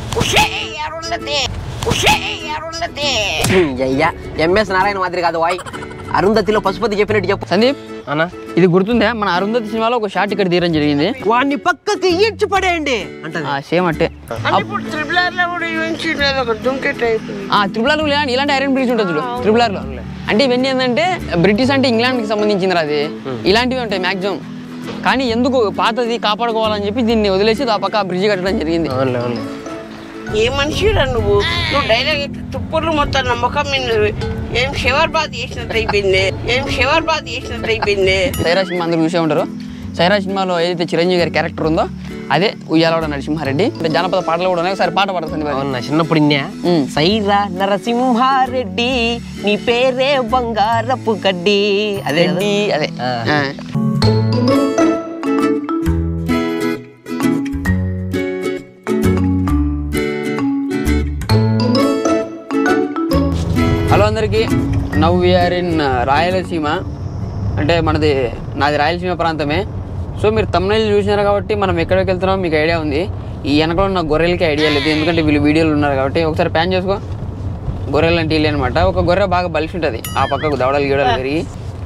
ఉషే ఎరుండతే ఉషే ఎరుండతే అయ్యా ఎంఎస్ నారాయణ మాదిరి కాదు వాయ్ అరుంధతిలో పశుపతి చెప్పినట్టు చెప్పు సందీప్ అన్నా ఇది గుర్తుందా మన అరుంధతి సినిమాలో ఒక షాట్ ఇక్కడ తీయడం జరిగింది వాడిని పక్కకి ఈడ్చి పడేయండి అంటది ఆ సేమ్ అట్టే అంటే ఇప్పుడు త్రిబుల్ ఆర్ లో కూడా యూనిట్ లేదు ఒక దుంకే టైప్ ఆ త్రిపులార్ ఇలాంటి ఇలాంటి ఐరన్ బ్రిడ్జ్ ఉంటుంది చూడు త్రిపులార్ లో అంటే ఇవన్నీ ఏంటంటే బ్రిటిష్ అంటే ఇంగ్లాండ్ కి సంబంధించింది రా అది ఇలాంటివి ఉంటాయి మాక్సిమం కానీ ఎందుకు పాతది కాపాడుకోవాలని చెప్పి దీన్ని వదిలేసి ఆ పక్క బ్రిడ్జ్ కట్టడం జరిగింది అవునులే అవునులే ఏ మనిషిరా నువ్వు నువ్వు డైలాగ్ అయితే తుప్పుర్లు మొత్తం నమ్మకం మీద ఏం షవర్ బాత్ చేసినట్టు అయిపోయింది ఏం షవర్ బాత్ చేసినట్టు అయిపోయింది సైరా సినిమా అందరూ చూసే ఉంటారు సైరా సినిమాలో ఏదైతే చిరంజీవి గారి క్యారెక్టర్ ఉందో అదే ఉయ్యాలవాడ నరసింహారెడ్డి అంటే జానపద పాటలు కూడా ఉన్నాయి ఒకసారి పాట పాడుతుంది మరి. అవునా చిన్నప్పుడు ఇన్యా ఉమ్. సైరా నరసింహారెడ్డి నీ పేరే బంగారపు గడ్డి అదే కదా? రెడ్డి అదే ఆ. ఆ. హలో అందరికీ నవ్ వీఆర్ ఇన్ రాయలసీమ అంటే మనది నాది రాయలసీమ ప్రాంతమే సో మీరు తమిళ చూసినారు కాబట్టి మనం ఎక్కడికి వెళ్తున్నామో మీకు ఐడియా ఉంది ఈ వెనకలో ఉన్న గొర్రెలకి ఐడియా లేదు ఎందుకంటే వీళ్ళు వీడియోలు ఉన్నారు కాబట్టి ఒకసారి ప్యాన్ చేసుకో గొర్రెలు అంటే ఇల్లు అనమాట ఒక గొర్రె బాగా బలిసి ఉంటుంది ఆ పక్కకు దవడలు గీడలు పెరిగి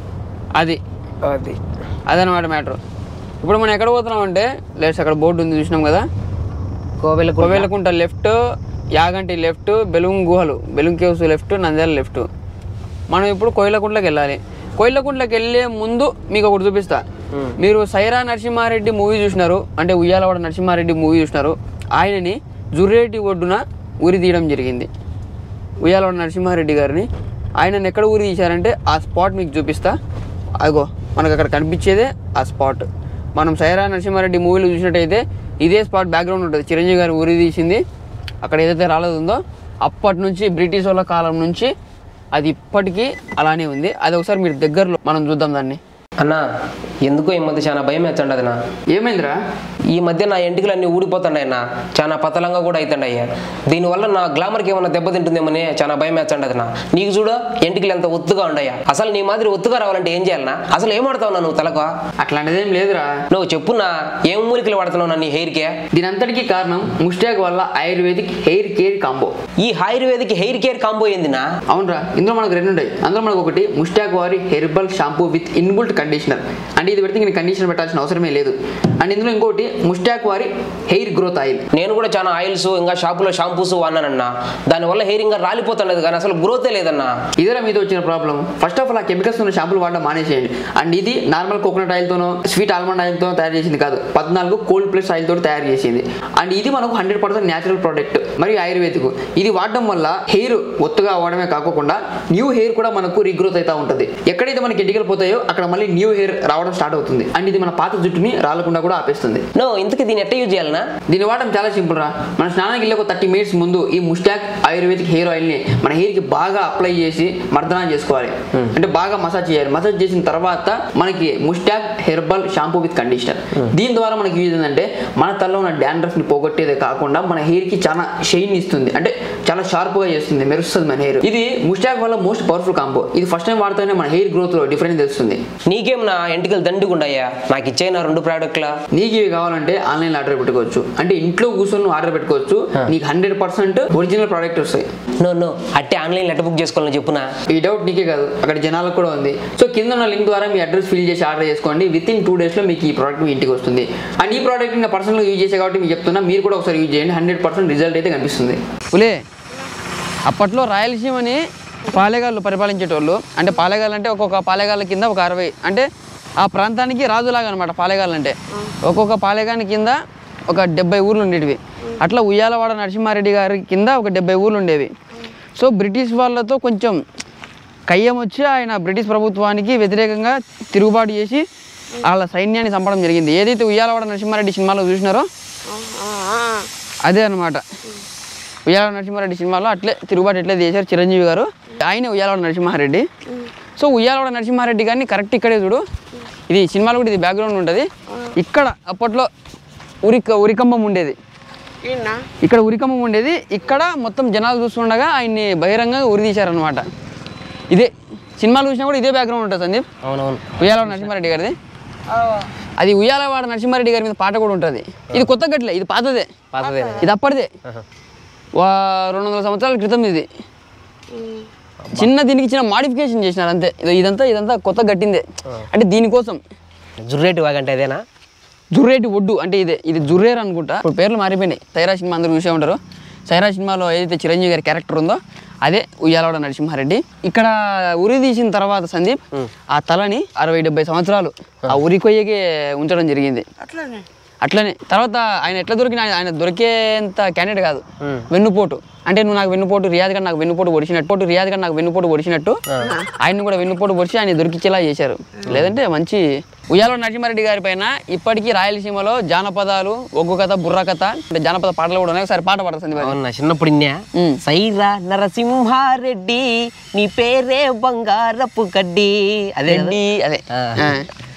అది అది అదనమాట మ్యాటర్ ఇప్పుడు మనం ఎక్కడ పోతున్నాం అంటే లేట్స్ అక్కడ బోర్డు ఉంది చూసినాం కదా కోవెల కోవేలకుంట లెఫ్ట్ యాగంటి లెఫ్ట్ బెలుం గుహలు Belum caves left Nandyal left మనం ఇప్పుడు కోయిలకుంట్లకి వెళ్ళాలి కోయిలకుంట్లకి వెళ్ళే ముందు మీకు ఒకటి చూపిస్తా మీరు సైరా నరసింహారెడ్డి మూవీ చూసినారు అంటే ఉయ్యాలవాడ నరసింహారెడ్డి మూవీ చూసినారు ఆయనని జుర్రేటి ఒడ్డున ఉరి తీయడం జరిగింది ఉయ్యాలవాడ నరసింహారెడ్డి గారిని ఆయనను ఎక్కడ ఊరి తీశారంటే ఆ స్పాట్ మీకు చూపిస్తా అదిగో మనకు అక్కడ కనిపించేదే ఆ స్పాట్ మనం సైరా నరసింహారెడ్డి మూవీలో చూసినట్టయితే ఇదే స్పాట్ బ్యాక్గ్రౌండ్ ఉంటుంది చిరంజీవి గారు ఊరి తీసింది అక్కడ ఏదైతే రాలేదు ఉందో అప్పటి నుంచి బ్రిటిష్ వాళ్ళ కాలం నుంచి అది ఇప్పటికీ అలానే ఉంది అది ఒకసారి మీరు దగ్గరలో మనం చూద్దాం దాన్ని అన్నా ఎందుకో ఈ మధ్య చాలా భయం వేస్తుండదు నా ఏమైందిరా ఈ మధ్య నా ఎంటికలు అన్ని ఊడిపోతున్నాయి అన్న చాలా పతలంగా కూడా అవుతున్నాయి దీనివల్ల నా గ్లామర్కి ఏమైనా దెబ్బతింటుందేమని చాలా భయం వేస్తుండదు నా నీకు చూడు ఎంటికలు ఎంత ఒత్తుగా ఉన్నాయా అసలు నీ మాదిరి ఒత్తుగా రావాలంటే ఏం చేయాలనా అసలు ఏం వాడతావు నువ్వు తలకు అట్లాంటిదేం లేదురా నువ్వు చెప్పున్నా ఏం మూలికలు వాడుతున్నావు నా నీ హెయిర్కే దీని అంతటికీ కారణం ముస్టాక్ వల్ల ఆయుర్వేదిక్ హెయిర్ కేర్ కాంబో ఈ ఆయుర్వేదిక్ హెయిర్ కేర్ కాంబో ఏందినా అవునరా ఇందులో మనకు రెండు ఉంటాయి అందులో మనకు ఒకటి ముస్టాక్ వారి herbal shampoo with inbuilt conditioner అంటే ఇది పెడితే నేను కండిషనర్ పెట్టాల్సిన అవసరమే లేదు అండ్ ఇందులో ఇంకోటి ముస్టాక్ వారి హెయిర్ గ్రోత్ ఆయిల్ నేను కూడా చాలా ఆయిల్స్ ఇంకా షాపులో షాంపూస్ వాడినానన్నా దానివల్ల హెయిర్ ఇంకా రాలిపోతున్నది కానీ అసలు గ్రోతే లేదన్నా ఇదేరా మీతో వచ్చిన ప్రాబ్లం ఫస్ట్ ఆఫ్ ఆల్ ఆ కెమికల్స్ ఉన్న షాంపూలు వాడడం మానేసేయండి అండ్ ఇది నార్మల్ కోకోనట్ ఆయిల్తోనో స్వీట్ ఆల్మండ్ ఆయిల్తో తయారు చేసింది కాదు పద్నాలుగు కోల్డ్ ప్లస్ ఆయిల్ తోటి తయారు చేసింది అండ్ ఇది మనకు హండ్రెడ్ పర్సెంట్ న్యాచురల్ ప్రోడక్ట్ మరియు ఆయుర్వేదిక్ ఇది వాడడం వల్ల హెయిర్ ఒత్తుగా అవ్వడమే కాకుండా న్యూ హెయిర్ కూడా మనకు రీగ్రోత్ అవుతా ఉంటుంది ఎక్కడైతే మనకి ఎంటికలు పోతాయో అక్కడ మళ్ళీ న్యూ హెయిర్ రావడం స్టార్ట్ అవుతుంది అండ్ ఇది మన పాత జుట్టుని రాలకుండా కూడా ఆపేస్తుంది నో ఇంతకీ దీన్ని ఎట్ట యూజ్ చేయాలనా దీన్ని వాడడం చాలా సింపుల్ రా మన స్నానానికి వెళ్ళే ఒక థర్టీ మినిట్స్ ముందు ఈ ముస్టాక్ ఆయుర్వేదిక్ హెయిర్ ఆయిల్ ని మన హెయిర్ కి బాగా అప్లై చేసి మర్దనం చేసుకోవాలి అంటే బాగా మసాజ్ చేయాలి మసాజ్ చేసిన తర్వాత మనకి Mustak herbal shampoo with conditioner దీని ద్వారా మనకి యూజ్ ఏంటంటే మన తలలో ఉన్న డాండ్రఫ్ ని పోగొట్టేదే కాకుండా మన హెయిర్ కి చాలా షైన్ ఇస్తుంది అంటే చాలా షార్ప్ గా చేస్తుంది మెరుస్తుంది మన హెయిర్ ఇది ముస్టాక్ వల్ల మోస్ట్ పవర్ఫుల్ కాంబో ఇది ఫస్ట్ టైం వాడితేనే మన హెయిర్ గ్రోత్ లో డిఫరెన్స్ తెలుస్తుంది నీకేం నా ఎంటికలు దండుగుండయ్యా నాకు ఇచ్చే నా రెండు ప్రోడక్ట్లా నీకు ఇవి కావాలంటే ఆన్లైన్ ఆర్డర్ పెట్టుకోవచ్చు అంటే ఇంట్లో కూర్చొని నువ్వు ఆర్డర్ పెట్టుకోవచ్చు నీకు హండ్రెడ్ పర్సెంట్ ఒరిజినల్ ప్రోడక్ట్ వస్తాయి నో నో అట్టే ఆన్లైన్ ఎట్ట బుక్ చేసుకోవాలని చెప్పునా ఈ డౌట్ నీకే కాదు అక్కడ జనాలకు కూడా ఉంది సో కింద ఉన్న లింక్ ద్వారా మీ అడ్రస్ ఫిల్ చేసి ఆర్డర్ చేసుకోండి విత్ ఇన్ టూ డేస్లో మీకు ఈ ప్రోడక్ట్ మీ ఇంటికి వస్తుంది అండ్ ఈ ప్రోడక్ట్ నేను పర్సనల్గా యూజ్ చేసే కాబట్టి మీకు చెప్తున్నా మీరు కూడా ఒకసారి యూజ్ చేయండి హండ్రెడ్ పర్సెంట్ రిజల్ట్ అయితే కనిపిస్తుంది పులే అప్పట్లో రాయలసీమని పాలెగాళ్ళు పరిపాలించేటోళ్ళు అంటే పాలెగాళ్ళు అంటే ఒక్కొక్క పాలెగాళ్ళ కింద ఒక అరవై అంటే ఆ ప్రాంతానికి రాజులాగా అనమాట పాలెగాళ్ళు అంటే ఒక్కొక్క పాలెగాని కింద ఒక డెబ్బై ఊర్లు ఉండేటివి అట్లా ఉయ్యాలవాడ నరసింహారెడ్డి గారి కింద ఒక డెబ్బై ఊర్లు ఉండేవి సో బ్రిటిష్ వాళ్ళతో కొంచెం కయ్యం వచ్చి ఆయన బ్రిటిష్ ప్రభుత్వానికి వ్యతిరేకంగా తిరుగుబాటు చేసి వాళ్ళ సైన్యాన్ని చంపడం జరిగింది ఏదైతే ఉయ్యాలవాడ నరసింహారెడ్డి సినిమాలో చూసినారో అదే అనమాట ఉయ్యాల నరసింహారెడ్డి సినిమాలో అట్లే తిరుగుబాటు ఎట్లే చేశారు చిరంజీవి గారు ఆయన ఉయ్యాలవాడ నరసింహారెడ్డి సో ఉయ్యాలవాడ నరసింహారెడ్డి గారిని కరెక్ట్ ఇక్కడే చూడు ఇది సినిమాలో కూడా ఇది బ్యాక్గ్రౌండ్ ఉంటుంది ఇక్కడ అప్పట్లో ఉరిక ఉరికంబం ఉండేది ఈయన ఇక్కడ ఉరికంబం ఉండేది ఇక్కడ మొత్తం జనాలు చూస్తుండగా ఆయన్ని బహిరంగంగా ఉరి తీశారనమాట ఇదే సినిమాలు చూసినా కూడా ఇదే బ్యాక్గ్రౌండ్ ఉంటుంది సందీప్ అవునవును ఉయ్యాలవాడ నరసింహారెడ్డి గారిది అది ఉయ్యాలవాడ నరసింహారెడ్డి గారి మీద పాట కూడా ఉంటుంది ఇది కొత్త గట్లే ఇది పాతదే పాతదే ఇది అప్పటిదే వా రెండు వందల సంవత్సరాల క్రితం ఇది చిన్న దీనికి చిన్న మాడిఫికేషన్ చేసినారు అంతే ఇదో ఇదంతా ఇదంతా కొత్త కట్టిందే అంటే దీనికోసం జుర్రేటి వాగంటే అదేనా జుర్రేటి ఒడ్డు అంటే ఇదే ఇది జుర్రేర్ అనుకుంటా ఇప్పుడు పేర్లు మారిపోయినాయి సైరా సినిమా అందరూ చూసే ఉంటారు సైరా సినిమాలో ఏదైతే చిరంజీవి గారి క్యారెక్టర్ ఉందో అదే ఉయ్యాలవాడ నరసింహారెడ్డి ఇక్కడ ఉరి తీసిన తర్వాత సందీప్ ఆ తలని అరవై డెబ్బై సంవత్సరాలు ఆ ఉరి కొయ్యకే ఉంచడం జరిగింది అట్లానే అట్లనే తర్వాత ఆయన ఎట్లా దొరికిన ఆయన- ఆయన దొరికేంత క్యాండిడేట్ కాదు వెన్నుపోటు అంటే నువ్వు నాకు వెన్నుపోటు రియాజ్ గారు నాకు వెన్నుపోటు ఒడిచినట్టు పోటు రియాజ్ గారు నాకు వెన్నుపోటు ఒడిచినట్టు ఆయన కూడా వెన్నుపోటు పొడిచి ఆయన దొరికించేలా చేశారు లేదంటే మంచి ఉయ్యాల నరసింహారెడ్డి గారి పైన ఇప్పటికీ రాయలసీమలో జానపదాలు ఒగ్గు కథ బుర్ర కథ అంటే జానపద పాటలు కూడా ఉన్నాయి ఒకసారి పాట పాడుతుంది అవునా చిన్నప్పుడు ఇన్యా ఉమ్. సైరా నరసింహారెడ్డి నీ పేరే బంగారపు గడ్డి అదే కదా? రెడ్డి అదే ఆ. ఆ.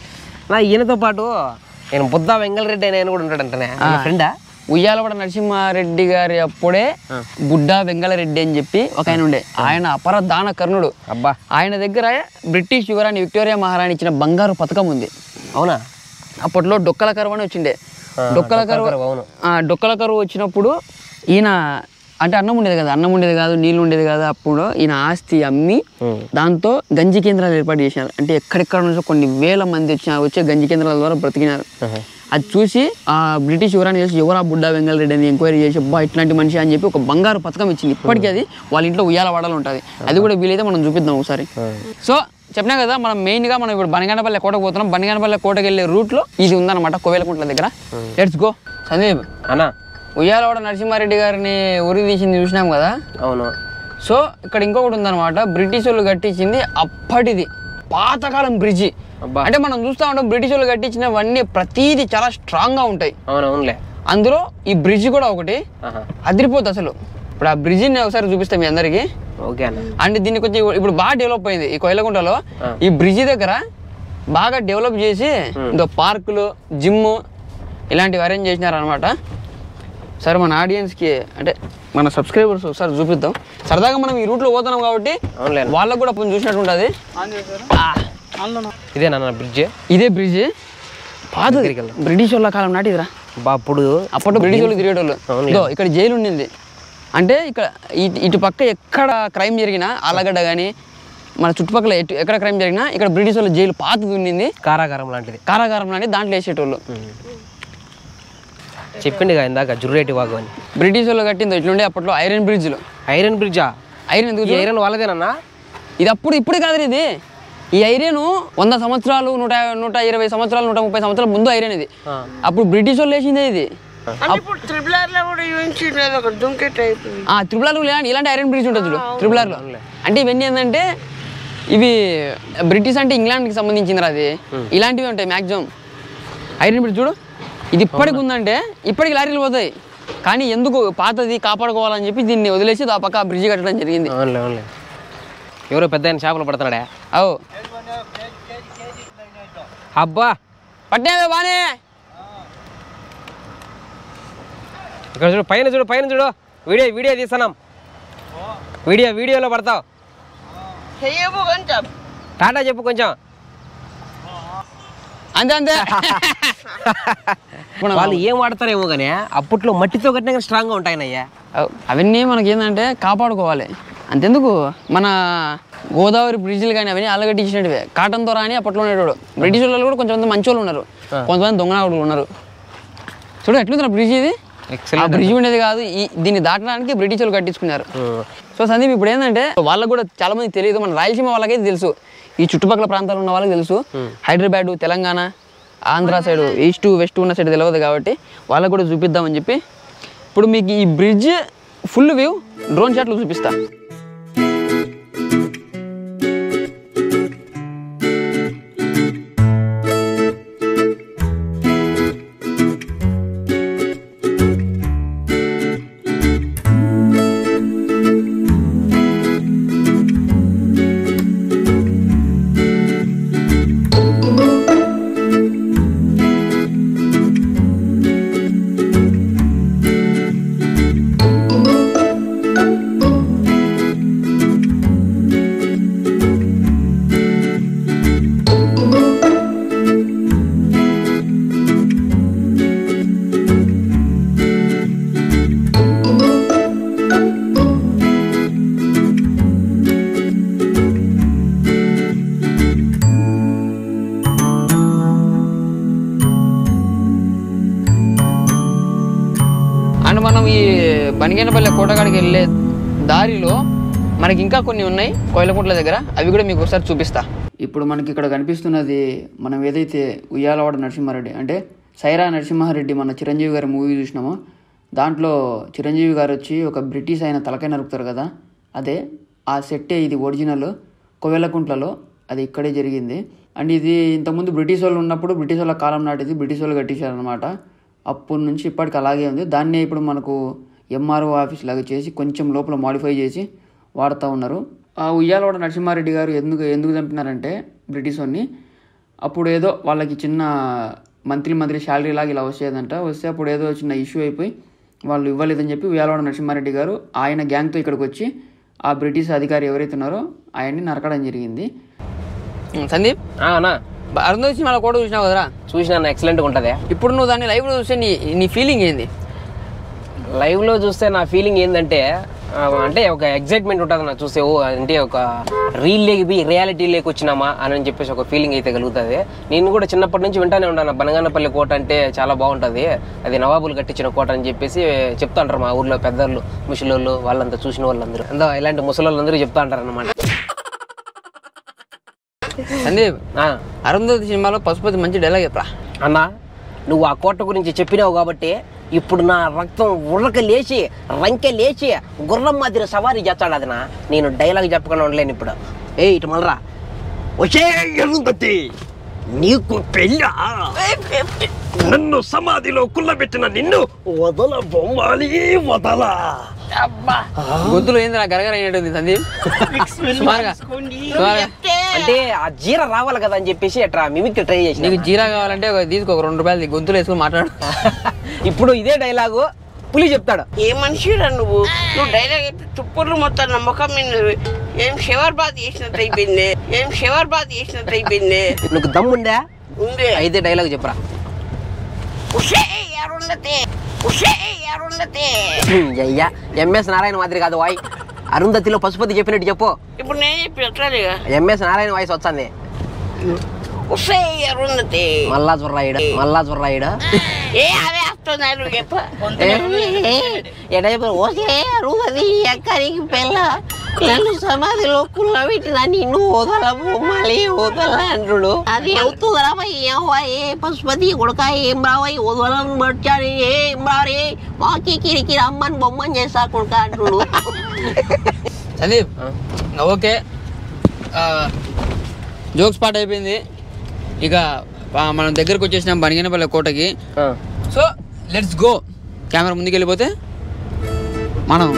నా ఈయనతో పాటు నేను బుద్ధా వెంగళరెడ్డి అనే ఆయన కూడా ఉంటాడంటనే ఫ్రెండా ఉయ్యాలవాడ నరసింహారెడ్డి గారి అప్పుడే బుడ్డా వెంగళరెడ్డి అని చెప్పి ఒక ఆయన ఉండే ఆయన అపర దాన కర్ణుడు అబ్బా ఆయన దగ్గర బ్రిటిష్ యువరాణి విక్టోరియా మహారాణి ఇచ్చిన బంగారు పథకం ఉంది అవునా అప్పట్లో డొక్కల కరువు అని వచ్చిండే డొక్కల కరువు కరువు, అవును. ఆ, డొక్కల కరువు వచ్చినప్పుడు ఈయన అంటే అన్నం ఉండేది కదా అన్నం ఉండేది కాదు నీళ్ళు ఉండేది కాదు అప్పుడు ఈయన ఆస్తి అమ్మి దాంతో గంజి కేంద్రాలు ఏర్పాటు చేసినారు అంటే ఎక్కడెక్కడ నుంచో కొన్ని వేల మంది వచ్చిన వచ్చే గంజి కేంద్రాల ద్వారా బ్రతికినారు అది చూసి ఆ బ్రిటిష్ యువరాన్ని చేసి యువరా బుడ్డా వెంగళరెడ్డి అని ఎంక్వైరీ చేసి అబ్బా ఇట్లాంటి మనిషి అని చెప్పి ఒక బంగారు పథకం ఇచ్చింది ఇప్పటికీ అది వాళ్ళ ఇంట్లో ఉయ్యాల వాడాలి ఉంటుంది అది కూడా వీలైతే మనం చూపిద్దాం ఒకసారి సో చెప్పినా కదా మనం మెయిన్గా మనం ఇప్పుడు బనగానపల్లె కోటకు పోతున్నాం బనగానపల్లె కోటకి వెళ్ళే రూట్లో ఇది ఉందన్నమాట కోవేలకుంట్ల దగ్గర లెట్స్ గో సందీప్ అన్నా ఉయ్యాలవాడ నరసింహారెడ్డి గారిని ఉరి తీసింది చూసినాం కదా అవును సో ఇక్కడ ఇంకొకటి ఉందన్నమాట బ్రిటిష్ వాళ్ళు కట్టించింది అప్పటిది పాతకాలం బ్రిడ్జి అబ్బా. అంటే మనం చూస్తూ ఉంటాం బ్రిటిష్ వాళ్ళు కట్టించినవన్నీ ప్రతిదీ చాలా స్ట్రాంగ్గా ఉంటాయి అవును అవునులే అందులో ఈ బ్రిడ్జ్ కూడా ఒకటి ఆహా. అదిరిపోతుంది అసలు ఇప్పుడు ఆ బ్రిడ్జిని ఒకసారి చూపిస్తాం మీ అందరికీ ఓకే అన్న అండ్ దీనికి వచ్చి ఇప్పుడు బాగా డెవలప్ అయింది ఈ కొయిలగుంటలో ఈ బ్రిడ్జి దగ్గర బాగా డెవలప్ చేసి ఇంకా పార్కులు జిమ్ ఇలాంటివి అరేంజ్ చేసినారు అనమాట సరే మన ఆడియన్స్కి అంటే మన సబ్స్క్రైబర్స్ ఒకసారి చూపిద్దాం సరదాగా మనం ఈ రూట్లో పోతున్నాం కాబట్టి అవునులే అన్న. వాళ్ళకు కూడా కొంచెం చూసినట్టు ఉంటుంది ఇదేనా బ్రిడ్జ్ ఇదే బ్రిడ్జ్ పాత దగ్గరికి వెళ్దాం. బ్రిటిష్ వాళ్ళ కాలం నాటిదిరా బా అప్పుడు అప్పట్లో బ్రిటిష్ వాళ్ళు తిరిగేటోళ్ళు అవునులే. ఇదో ఇక్కడ జైలు ఉండింది అంటే ఇక్కడ ఇటు ఇటు పక్క ఎక్కడ క్రైమ్ జరిగినా ఆలగడ్డ కానీ మన చుట్టుపక్కల ఎటు ఎక్కడ క్రైమ్ జరిగినా ఇక్కడ బ్రిటిష్ వాళ్ళ జైలు పాతది ఉండింది కారాగారం లాంటిది కారాగారం లాంటి దాంట్లో వేసేటోళ్ళు చెప్పిండు కదా ఇందాక జుర్రేటి వాగు అని బ్రిటిష్ వాళ్ళు కట్టింది ఇట్లుండే అప్పట్లో ఐరన్ బ్రిడ్జ్లు ఐరన్ బ్రిడ్జా ఐరన్ ఎందుకు ఈ ఐరన్ వాళ్ళదేనన్నా ఇది అప్పుడు ఇప్పుడు కాదు ఇది ఈ ఐరన్ వంద సంవత్సరాలు నూట నూట ఇరవై సంవత్సరాలు నూట ముప్పై సంవత్సరాల ముందు ఐరన్ ఇది అప్పుడు బ్రిటిష్ వాళ్ళు వేసిందే ఇది అంటే ఇప్పుడు త్రిబుల్ ఆర్లో కూడా చూపించలేదు ఒక దుంకే టైప్ ఆ త్రిపులార్లో ఇలాంటి ఇలాంటి ఐరన్ బ్రిడ్జ్ ఉంటుంది చూడు త్రిపులార్లో అంటే ఇవన్నీ ఏంటంటే ఇవి బ్రిటిష్ అంటే ఇంగ్లాండ్కి సంబంధించింది అది ఇలాంటివి ఉంటాయి మ్యాక్సిమం ఐరన్ బ్రిడ్జ్ చూడు ఇది ఇప్పటికి ఉందంటే ఇప్పటికి లారీలు పోతాయి కానీ ఎందుకు పాతది కాపాడుకోవాలని చెప్పి దీన్ని వదిలేసి ఆ పక్క బ్రిడ్జ్ కట్టడం జరిగింది అవునులే అవునులే ఎవరో పెద్ద ఆయన చేపలు పడుతున్నాడా అవు అబ్బా పట్టినావే బానే ఇక్కడ చూడు పైన చూడు పైన చూడు వీడియో వీడియో తీస్తున్నాం వీడియో వీడియోలో పడతావు చెయ్యబు కొంచెం టాటా చెప్పు కొంచెం అంతే అంతే వాళ్ళు ఏం వాడతారేమో కానీ అప్పట్లో మట్టితో కట్టినా కానీ స్ట్రాంగ్గా ఉంటాయినయ్యా అవ్- అవన్నీ మనకి ఏంటంటే కాపాడుకోవాలి అంతెందుకు మన గోదావరి బ్రిడ్జిలు కానీ అవన్నీ అలగట్టించినట్టువే కాటన్తో రాని అప్పట్లో ఉండేవాడు బ్రిటిష్ వాళ్ళు కూడా కొంతమంది మంచి వాళ్ళు ఉన్నారు కొంతమంది దొంగనాడులు ఉన్నారు చూడు ఎట్లుంది బ్రిడ్జ్ ఇది ఆ ఎక్సలెంట్ బ్రిడ్జ్ ఉండేది కాదు ఈ దీన్ని దాటడానికి బ్రిటిష్ వాళ్ళు కట్టించుకున్నారు సో సందీప్ ఇప్పుడు ఏంటంటే వాళ్ళకు కూడా చాలా మంది తెలియదు మన రాయలసీమ వాళ్ళకైతే తెలుసు ఈ చుట్టుపక్కల ప్రాంతాల్లో ఉన్న వాళ్ళకి తెలుసు Hyderabad Telangana Andhra side east west ఉన్న సైడ్ తెలియదు కాబట్టి వాళ్ళకు కూడా చూపిద్దామని చెప్పి ఇప్పుడు మీకు ఈ బ్రిడ్జ్ ఫుల్ వ్యూ డ్రోన్ షాట్లు చూపిస్తా బనిగేనపల్లి కోటగాడికి వెళ్ళే దారిలో మనకి ఇంకా కొన్ని ఉన్నాయి కోయిలకుంట్ల దగ్గర అవి కూడా మీకు ఒకసారి చూపిస్తా ఇప్పుడు మనకి ఇక్కడ కనిపిస్తున్నది మనం ఏదైతే ఉయ్యాలవాడ నరసింహారెడ్డి అంటే సైరా నరసింహారెడ్డి మన చిరంజీవి గారి మూవీ చూసినామో దాంట్లో చిరంజీవి గారు వచ్చి ఒక బ్రిటిష్ ఆయన తలకాయ నరుకుతారు కదా అదే ఆ సెట్టే ఇది ఒరిజినల్ కోవెలకుంట్లలో అది ఇక్కడే జరిగింది అండ్ ఇది ఇంతకుముందు బ్రిటిష్ వాళ్ళు ఉన్నప్పుడు బ్రిటిష్ వాళ్ళ కాలం నాటిది బ్రిటిష్ వాళ్ళు కట్టించారనమాట అప్పటి నుంచి ఇప్పటికి అలాగే ఉంది దాన్నే ఇప్పుడు మనకు ఎంఆర్ఓ ఆఫీస్ లాగా చేసి కొంచెం లోపల మాడిఫై చేసి వాడుతూ ఉన్నారు ఆ ఉయ్యాలవాడ నరసింహారెడ్డి గారు ఎందుకు ఎందుకు చంపినారంటే బ్రిటిష్ వాడిని అప్పుడు ఏదో వాళ్ళకి చిన్న మంత్లీ మంత్లీ శాలరీ లాగా ఇలా వచ్చేదంట వస్తే అప్పుడు ఏదో చిన్న ఇష్యూ అయిపోయి వాళ్ళు ఇవ్వలేదని చెప్పి ఉయ్యాలవాడ నరసింహారెడ్డి గారు ఆయన గ్యాంగ్తో ఇక్కడికి వచ్చి ఆ బ్రిటిష్ అధికారి ఎవరైతే ఉన్నారో ఆయన్ని నరకడం జరిగింది సందీప్ ఆ, అన్నా అరుంధతి సినిమాలో కూడా చూసినావు కదరా చూసిన ఎక్సలెంట్గా ఉంటుంది ఇప్పుడు నువ్వు దాన్ని లైవ్లో చూస్తే నీ నీ ఫీలింగ్ ఏంది లైవ్లో చూస్తే నా ఫీలింగ్ ఏంటంటే ఆ, అంటే ఒక ఎగ్జైట్మెంట్ ఉంటుంది నా చూస్తే ఓ అంటే ఒక రీల్ లేకి రియాలిటీ లేకి వచ్చినామా అని చెప్పేసి ఒక ఫీలింగ్ అయితే కలుగుతుంది నేను కూడా చిన్నప్పటి నుంచి వింటానే ఉన్నాను బనగానపల్లి కోట అంటే చాలా బాగుంటుంది అది నవాబులు కట్టించిన కోట అని చెప్పేసి చెప్తాంటారు మా ఊర్లో పెద్దోళ్ళు ముసలోళ్ళు వాళ్ళంతా చూసిన వాళ్ళందరూ అంతా ఇలాంటి ముసలోళ్ళందరూ చెప్తా అంటారు అనమాట సందీప్ అరుంధతి సినిమాలో పశుపతి మంచి డైలాగ్ చెప్పరా అన్నా నువ్వు ఆ కోట గురించి చెప్పినావు కాబట్టి ఇప్పుడు నా రక్తం ఉర్రక లేచి రంకె లేచి గుర్రం మాదిరి సవారీ చేస్తాడు అది నా నేను డైలాగ్ చెప్పకుండా ఉండలేను ఇప్పుడు ఏ ఇటు మళ్ళరా వచ్చే అరుంధతి నీకు పెళ్ళా నన్ను సమాధిలో కుల్లబెట్టిన నిన్ను వదల బొమ్మాలి వదల గొంతులో ఏంది నాకు గరగర అయినట్టుంది సందీప్ సుమారుగా సుమారుగా అంటే ఆ జీర రావాలి కదా అని చెప్పేసి అట్లా మిమిక్కి ట్రై చేసిన నీకు జీరా కావాలంటే ఒక తీసుకో ఒక రెండు రూపాయలు గొంతులు వేసుకొని మాట్లాడు ఇప్పుడు ఇదే డైలాగు పులి చెప్తాడు ఏ మనిషిరా నువ్వు నువ్వు డైలాగ్ చెప్తే తుప్పుర్లు మొత్తం నమ్మకం మీద ఏం షవర్బాద్ చేసినట్టు అయిపోయింది ఏం షవర్బాద్ చేసినట్టు అయిపోయింది నీకు దమ్ముందా ఉంది అయితే డైలాగ్ చెప్పరా ఉషే ఎరుండతే ఉషే ఎరుండతే అయ్యా ఎంఎస్ నారాయణ మాదిరి కాదు వాయ్ అరుంధతిలో పశుపతి చెప్పినట్టు చెప్పు ఇప్పుడు నేను చెప్పి ఎట్లాగా ఎంఎస్ నారాయణ వాయిస్ వచ్చింది ఉషే ఎరుండతే మల్లా జుర్రాయుడు మల్లా జుర్రాయుడు ఏ అదే వస్తుంది నువ్వు చెప్ప ఎట చెప్పు ఓకే అరుంధతి ఎక్కడికి పెళ్ళ నన్ను సమాధిలో కుల్లబెట్టిన నిన్ను వదలము మళ్ళీ వదల అంటుడు అది అవుతుందిరా ఏమో ఏ పశుపతి కొడుక ఏం రావై వదలను పట్టాడు ఏం రారే మాకి కిరికి రమ్మని బొమ్మని చేస్తా కొడుక అంటుడు సందీప్ ఓకే జోక్స్ పాట అయిపోయింది ఇక ఆ, మనం దగ్గరకు వచ్చేసినాం బనిగినపల్లి కోటకి సో లెట్స్ గో కెమెరా ముందుకు వెళ్ళిపోతే మనం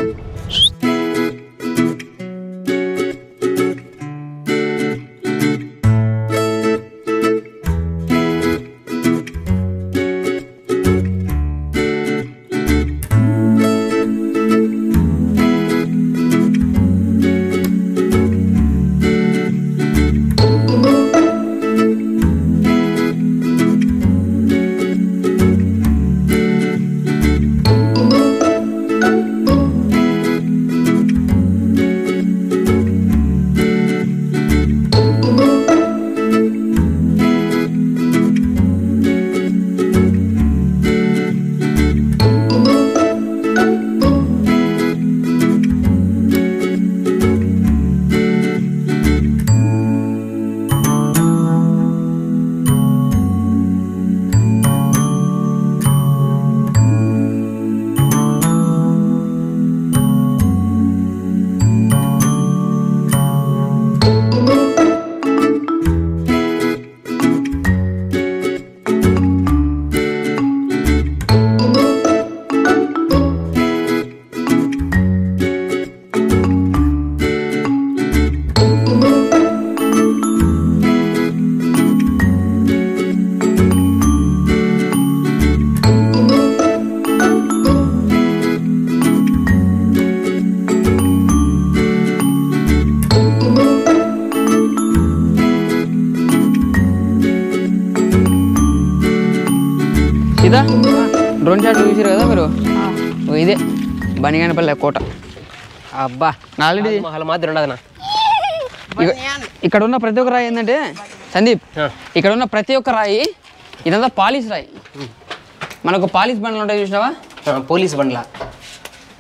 ఇదా డ్రోన్ షాట్ చూసారు కదా మీరు ఓ ఇదే బనిగానపల్లి కోట అబ్బా ఆల్రెడీ మహల్ మాదిరి ఉండదనా ఇక్కడ ఉన్న ప్రతి ఒక్క రాయి ఏంటంటే సందీప్ ఆ. ఇక్కడ ఉన్న ప్రతి ఒక్క రాయి ఇదంతా పాలిష్ రాయి మనకు పాలిష్ బండ్లు ఉంటాయి చూసినావా పోలీస్ బండ్లా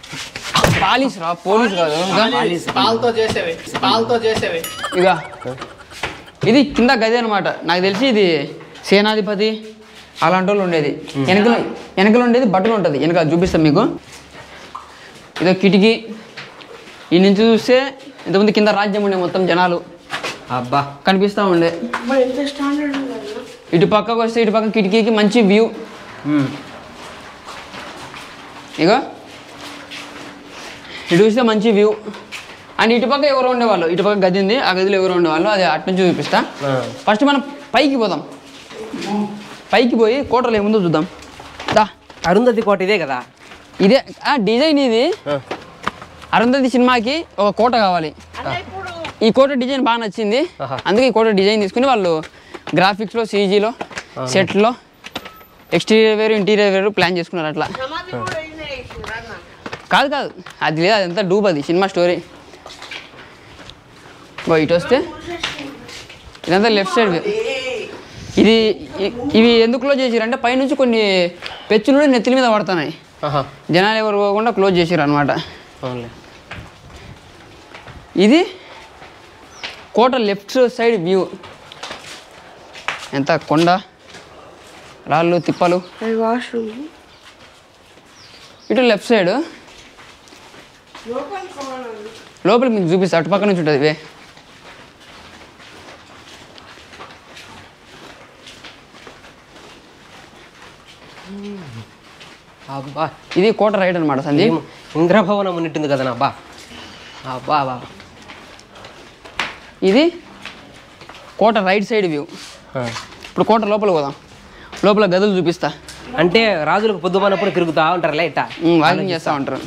పాలిస్ రా పోలీస్ కాదు పాలతో చేసేవి పాలతో చేసేవి ఇక ఇది కింద గది అనమాట నాకు తెలిసి ఇది సేనాధిపతి అలాంటి వాళ్ళు ఉండేది వెనకలు వెనకలు ఉండేది బట్టలు ఉంటుంది వెనక చూపిస్తాం మీకు ఇదో కిటికీ ఈ నుంచి చూస్తే ఇంతకుముందు కింద రాజ్యం ఉండే మొత్తం జనాలు అబ్బా కనిపిస్తూ ఉండే మరి ఎంత స్టాండర్డ్ ఉందన్న ఇటు పక్కకు వస్తే ఇటు పక్క కిటికీకి మంచి వ్యూ ఇక ఇటు చూస్తే మంచి వ్యూ అండ్ ఇటు పక్క ఎవరు ఉండేవాళ్ళు ఇటు పక్క గది ఉంది ఆ గదిలో ఎవరు ఉండేవాళ్ళు అది అటు నుంచి చూపిస్తా ఫస్ట్ మనం పైకి పోదాం పైకి పోయి కోటలో ఏముందో చూద్దాం దా అరుంధతి కోట ఇదే కదా ఇదే ఆ డిజైన్ ఇది అరుంధతి సినిమాకి ఒక కోట కావాలి ఈ కోట డిజైన్ బాగా నచ్చింది అందుకే ఈ కోట డిజైన్ తీసుకుని వాళ్ళు గ్రాఫిక్స్లో సీజీలో సెట్లో ఎక్స్టీరియర్ వేరు ఇంటీరియర్ వేరు ప్లాన్ చేసుకున్నారు అట్లా సమాధి కూడా అయినా వేసిండ్రా అన్న కాదు కాదు అది లేదు అదంతా డూప్ అది సినిమా స్టోరీ బో ఇటు వస్తే ఇదంతా లెఫ్ట్ సైడ్ ఇది ఇ- ఇవి ఎందుకు క్లోజ్ చేసిరంటే పైనుంచి కొన్ని పెచ్చులు నెత్తిల మీద పడుతున్నాయి ఆహా జనాలు ఎవరు పోకుండా క్లోజ్ చేసిరు అనమాట అవునులే ఇది కోట లెఫ్ట్ సైడ్ వ్యూ ఎంత కొండ రాళ్ళు తిప్పలు అది వాష్రూమ్ ఇటు లెఫ్ట్ సైడ్ లోపలికి పోవాలన్న లోపలికి మీకు చూపిస్తా అటు పక్క నుంచి ఉంటుంది వే అబ్బా ఇది కోట రైట్ అనమాట సందీప్ ఏం ఇంద్రభవనం ఉన్నట్టుంది కదా అబ్బా అబ్బా అబ్బా ఇది కోట రైట్ సైడ్ వ్యూ ఆ. ఇప్పుడు కోట లోపల పోదాం లోపల గదులు చూపిస్తా అంటే రాజులకు పొద్దుమన్నప్పుడు తిరుగుతా ఉంటారులే ఇట్టా ఉమ్, వాకింగ్ చేస్తూ ఉంటారు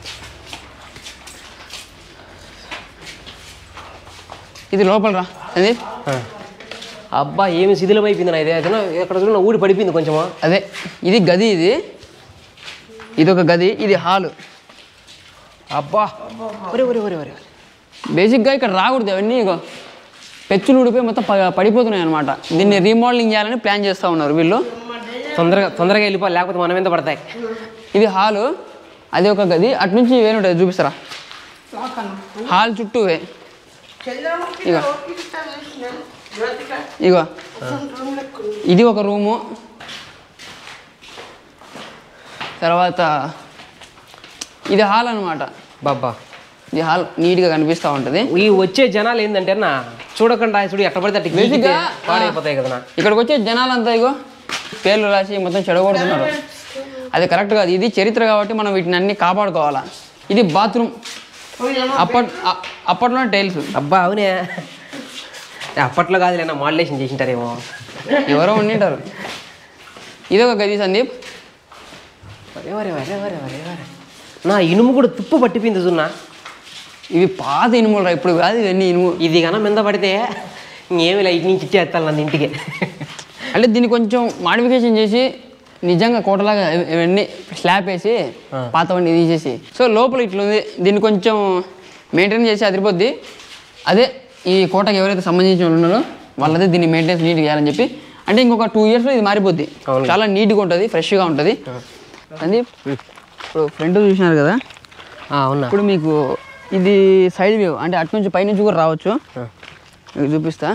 ఇది లోపల రా సందీప్ ఆ. అబ్బా ఏమి శిథిలం అయిపోయింది నా ఇదే అదేనా ఎక్కడ చూడ ఊడి పడిపోయింది కొంచెమా అదే ఇది గది ఇది ఇది ఒక గది ఇది హాలు అబ్బా ఒరే ఒరే ఒరే ఒరే బేసిక్గా ఇక్కడ రాకూడదు అవన్నీ ఇగో పెచ్చులు ఊడిపోయి మొత్తం ప- పడిపోతున్నాయి అనమాట దీన్ని రీమోడలింగ్ చేయాలని ప్లాన్ చేస్తూ ఉన్నారు వీళ్ళు తొందరగా తొందరగా వెళ్ళిపో లేకపోతే మనం ఎంత పడతాయి ఇది హాలు అది ఒక గది అటు నుంచి వేరే ఉంటుంది చూపిస్తారా హాల్ చుట్టూ వే చంద్రముఖి ఇగో. ఓపిస్తా వేసిన జ్యోతిక ఇగో రూమ్ లెక్క ఉంది. ఇది ఒక రూము తర్వాత ఇది హాల్ అనమాట బాబా ఇది హాల్ నీట్గా కనిపిస్తూ ఉంటుంది ఈ వచ్చే జనాలు ఏంటంటే నా చూడకుండా చూడు ఎట్ట పడితే అట్ట గీకితే బేసిక్గా పాడైపోతాయి కదా నా. ఇక్కడికి వచ్చే జనాలంతా ఇగో పేర్లు రాసి మొత్తం చెడగొడుతున్నారు అది కరెక్ట్ కాదు ఇది చరిత్ర కాబట్టి మనం వీటిని అన్ని కాపాడుకోవాలా ఇది బాత్రూమ్ అప్పట్ అ- అప్పట్లో టైల్స్ అబ్బా అవునే అప్పట్లో కాదులే నా మాడ్యులేషన్ చేసింటారేమో ఎవరో ఉండింటారు ఇది ఒక గది సందీప్ వరే వరే వరే వరే వరే వరే నా ఇనుము కూడా తుప్పు పట్టిపోయింది చూన్నా ఇవి పాత ఇనుములు రా ఇప్పుడు కాదు ఇవన్నీ ఇనుము ఇది కన్నా మీద పడితే ఇంకేమి లైట్ నుంచి ఇచ్చేస్తాను నన్ను ఇంటికి అంటే దీన్ని కొంచెం మాడిఫికేషన్ చేసి నిజంగా కోటలాగా ఇవ- ఇవన్నీ స్లాబ్ వేసి పాతవన్నీ తీసేసి సో లోపల ఇట్లా ఉంది దీన్ని కొంచెం మెయింటైన్ చేసి అదిరిపోద్ది అదే ఈ కోటకి ఎవరైతే సంబంధించిన వాళ్ళు ఉన్నారో వాళ్ళదే దీన్ని మెయింటెనెన్స్ నీట్గా చేయాలని చెప్పి అంటే ఇంకొక టూ ఇయర్స్లో ఇది మారిపోద్ది చాలా నీట్గా ఉంటుంది ఫ్రెష్గా ఉంటుంది సందీప్ ఇప్పుడు ఫ్రంట్ చూసినారు కదా ఆ, అవునా ఇప్పుడు మీకు ఇది సైడ్ వ్యూ అంటే అటు నుంచి పైనుంచి కూడా రావచ్చు మీకు చూపిస్తా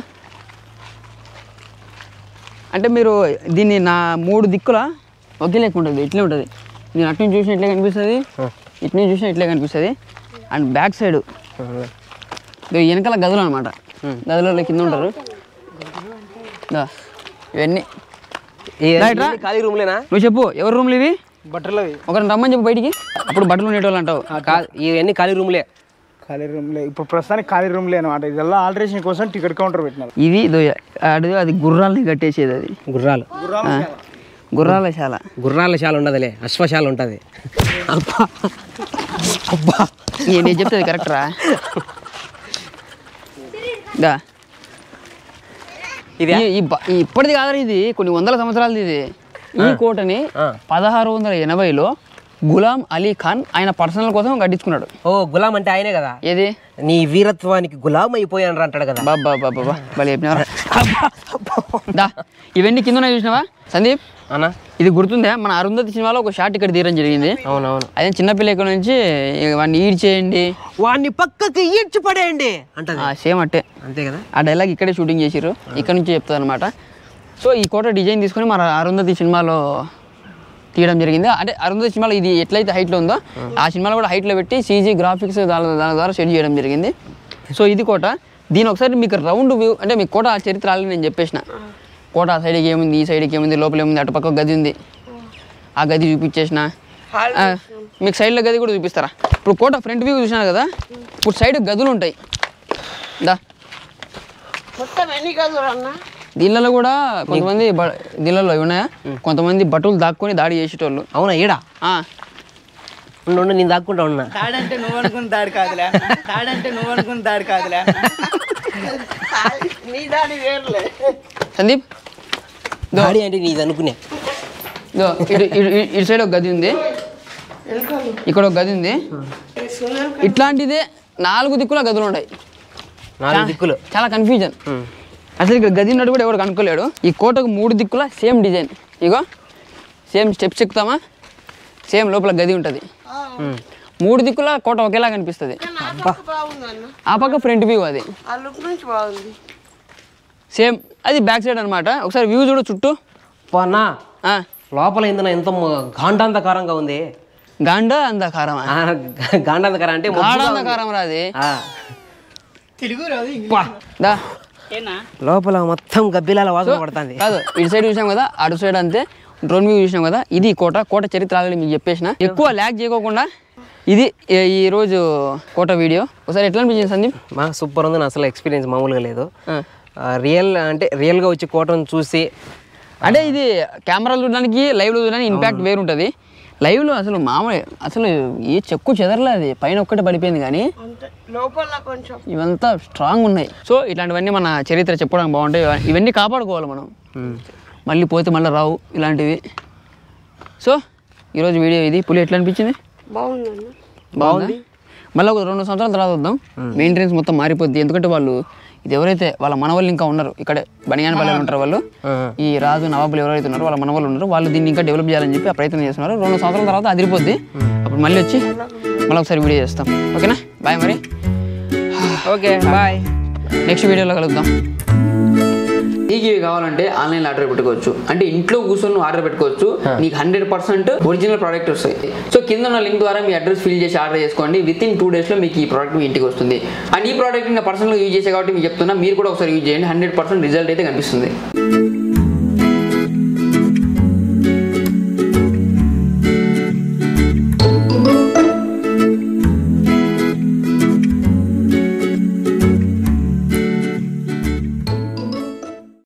అంటే మీరు దీన్ని నా మూడు దిక్కుల ఒకే లెక్క ఉంటుంది ఇట్లే ఉంటుంది నేను అటు నుంచి చూసిన ఇట్లే కనిపిస్తుంది ఇటు నుంచి చూసిన ఇట్లే కనిపిస్తుంది అండ్ బ్యాక్ సైడ్ వెనకాల గదులు అనమాట గదులలో కింద ఉంటారు దా, ఇవన్నీ ఈ- రైట్ రా. ఈ ఖాళీ రూమ్లేనా నువ్వు చెప్పు ఎవరి రూమ్లు ఇవి బట్టలవి ఒకరిని రమ్మని చెప్పు బయటికి అప్పుడు బట్టలు ఉండేటోళ్ళు అంటావు కాదు ఇవన్నీ ఖాళీ రూమ్లే ఖాళీ రూమ్లే ఇప్పుడు ప్రస్తుతానికి ఖాళీ రూమ్లే అనమాట ఇదెల్లా ఆల్టరేషన్ కోసం టికెట్ కౌంటర్ పెట్టినారు ఇది ఇదో అది అది గుర్రాలని కట్టేసేది అది గుర్రాలు ఆ, గుర్రాల శాల గుర్రాల శాల ఉండదులే అశ్వశాల ఉంటుంది అబ్బా అబ్బా నేను నేను చెప్తే కరెక్టరా దా ఇది ఈ- ఈ బ- ఈ ఇప్పటిది కాదు ఇది కొన్ని వందల సంవత్సరాలది ఇది ఈ కోటని ఆ. పదహారు వందల ఎనభైలో గులాం అలీ ఖాన్ ఆయన పర్సనల్ కోసం కట్టించుకున్నాడు ఓ గులాం అంటే ఆయనే కదా ఏది నీ వీరత్వానికి గులాం అయిపోయాను అంటాడు కదా బాబా బాబా బా భలే చెప్పినారా దా ఇవన్నీ కింద ఉన్నాయి చూసినావా సందీప్ అన్నా ఇది గుర్తుందా మన అరుంధతి సినిమాలో ఒక షాట్ ఇక్కడ తీయడం జరిగింది అవునవును అదే చిన్నపిల్ల ఇక్కడ నుంచి ఇక వాడిని ఈడ్ చేయండి వాడిని పక్కకి ఈడ్చి పడేయండి అంటది సేమ్ అట్టే అంతే కదా ఆ డైలాగ్ ఇక్కడే షూటింగ్ చేసిర్రు ఇక్కడ నుంచి చెప్తుంది అనమాట సో ఈ కోట డిజైన్ తీసుకొని మన అరుంధతి సినిమాలో తీయడం జరిగింది అంటే అరుంధతి సినిమాలో ఇది ఎట్లయితే హైట్లో ఉందో ఆ సినిమాలో కూడా హైట్లో పెట్టి సీజీ గ్రాఫిక్స్ దాని దాని ద్వారా సెట్ చేయడం జరిగింది సో ఇది కోట దీని ఒకసారి మీకు రౌండ్ వ్యూ అంటే మీ కోట ఆ చరిత్ర ఆల్రెడీ నేను చెప్పేసిన కోట ఆ సైడ్కి ఏముంది ఈ సైడ్కి ఏముంది లోపల ఏముంది అటుపక్క గది ఉంది ఆ గది చూపించేసిన హాల్ ఆ, మీకు సైడ్లో గది కూడా చూపిస్తారా ఇప్పుడు కోట ఫ్రంట్ వ్యూ చూసినా కదా ఇప్పుడు సైడ్ గదులు ఉంటాయి దా మొత్తం ఎన్ని గదులు అన్న దీనిలో కూడా కొంతమంది బ- దీనిలో ఇవి ఉన్నాయా కొంతమంది బట్టలు దాక్కొని దాడి చేసేటోళ్ళు అవునా ఈడా ఆ, ఉండు ఉండు, నేను దాక్కుంటా ఉన్నా తాడంటే నువ్వు అనుకున్న దాడి కాదులే తాడంటే నువ్వు అనుకున్న దాడి కాదులే నీ దాడి వేరులే సందీప్ గాడి అంటే నీది అనుకునే ఇదో ఇటు ఇటు ఇటు- ఇటు సైడ్ ఒక గది ఉంది ఇక్కడ ఒక గది ఉంది ఇట్లాంటిదే నాలుగు దిక్కుల గదులు ఉన్నాయి నాలుగు దిక్కులు చాలా కన్ఫ్యూజన్ అసలు ఇక్కడ గది ఉన్నట్టు కూడా ఎవరు కనుక్కోలేడు ఈ కోటకు మూడు దిక్కుల సేమ్ డిజైన్ ఇగో సేమ్ స్టెప్స్ ఎక్కుతామా సేమ్ లోపల గది ఉంటుంది మూడు దిక్కుల కోట ఒకేలా కనిపిస్తుంది నా పక్క బాగుంది అన్న ఆ పక్క ఫ్రంట్ వ్యూ అది ఆ లుక్ నుంచి బాగుంది సేమ్ అది బ్యాక్ సైడ్ అనమాట ఒకసారి వ్యూ చూడు చుట్టూ పన్నా ఆ, లోపల ఏందన్నా ఎంత మ- గాండాంధకారంగా ఉంది గాండ అంధకారం ఆ, గాండాంధకారం అంటే మబ్బుగా ఉంది. గాఢాంధకారం రాది ఆ, తెలుగు రాదు పా. దా ఏనా లోపల మొత్తం గబ్బిలాల వాసన పడుతుంది కాదు ఇటు సైడ్ చూసాం కదా అటు సైడ్ అంతే డ్రోన్ వ్యూ చూసినాం కదా ఇది కోట కోట చరిత్ర ఆల్రెడీ మీకు చెప్పేసిన ఎక్కువ ల్యాక్ చేయకోకుండా ఇది ఈ- ఈ రోజు కోట వీడియో ఒకసారి ఎట్లా అనిపించింది సందీప్ మా సూపర్ ఉంది నా అసలు ఎక్స్పీరియన్స్ మామూలుగా లేదు ఆ. ఆ, రియల్ అంటే రియల్గా వచ్చి కోటను చూసి అంటే ఇది కెమెరాలు చూడడానికి లైవ్లో చూడడానికి ఇంపాక్ట్ వేరు ఉంటుంది లైవ్లో అసలు మామూలు అసలు ఏ చెక్కు చెదరలే అది పైన ఒక్కటే పడిపోయింది కానీ అంతే లోపల కొంచెం ఇవంతా స్ట్రాంగ్ ఉన్నాయి సో ఇట్లాంటివన్నీ మన చరిత్ర చెప్పడానికి బాగుంటాయి ఇవన్నీ కాపాడుకోవాలి మనం మళ్ళీ పోతే మళ్ళీ రావు ఇలాంటివి సో ఈరోజు వీడియో ఇది పులి ఎట్లా అనిపించింది బాగుంది అన్న బాగుంది మళ్ళీ ఒక రెండు సంవత్సరాల తర్వాత వద్దాం మెయింటెనెన్స్ మొత్తం మారిపోద్ది ఎందుకంటే వాళ్ళు ఇది ఎవరైతే వాళ్ళ మనవాళ్ళు ఇంకా ఉన్నారు ఇక్కడే బనియానపల్లి ఉంటారు వాళ్ళు ఈ రాజు నవాబులు ఎవరైతే ఉన్నారో వాళ్ళ మనవాళ్ళు ఉన్నారు వాళ్ళు దీన్ని ఇంకా డెవలప్ చేయాలని చెప్పి ఆ ప్రయత్నం చేస్తున్నారు రెండు సంవత్సరాల తర్వాత అదిరిపోద్ది అప్పుడు మళ్ళీ వచ్చి మళ్ళీ ఒకసారి వీడియో చేస్తాం ఓకేనా బాయ్ మరి ఓకే బాయ్ నెక్స్ట్ వీడియోలో కలుద్దాం నీకు ఇవి కావాలంటే ఆన్లైన్ ఆర్డర్ పెట్టుకోవచ్చు అంటే ఇంట్లో కూర్చొని నువ్వు ఆర్డర్ పెట్టుకోవచ్చు నీకు హండ్రెడ్ పర్సెంట్ ఒరిజినల్ ప్రోడక్ట్ వస్తాయి సో కింద ఉన్న లింక్ ద్వారా మీ అడ్రస్ ఫిల్ చేసి ఆర్డర్ చేసుకోండి విత్ ఇన్ టూ డేస్లో మీకు ఈ ప్రోడక్ట్ మీ ఇంటికి వస్తుంది అండ్ ఈ ప్రోడక్ట్ నేను పర్సనల్గా యూజ్ చేసే కాబట్టి మీకు చెప్తున్నా మీరు కూడా ఒకసారి యూజ్ చేయండి హండ్రెడ్ పర్సెంట్ రిజల్ట్ అయితే కనిపిస్తుంది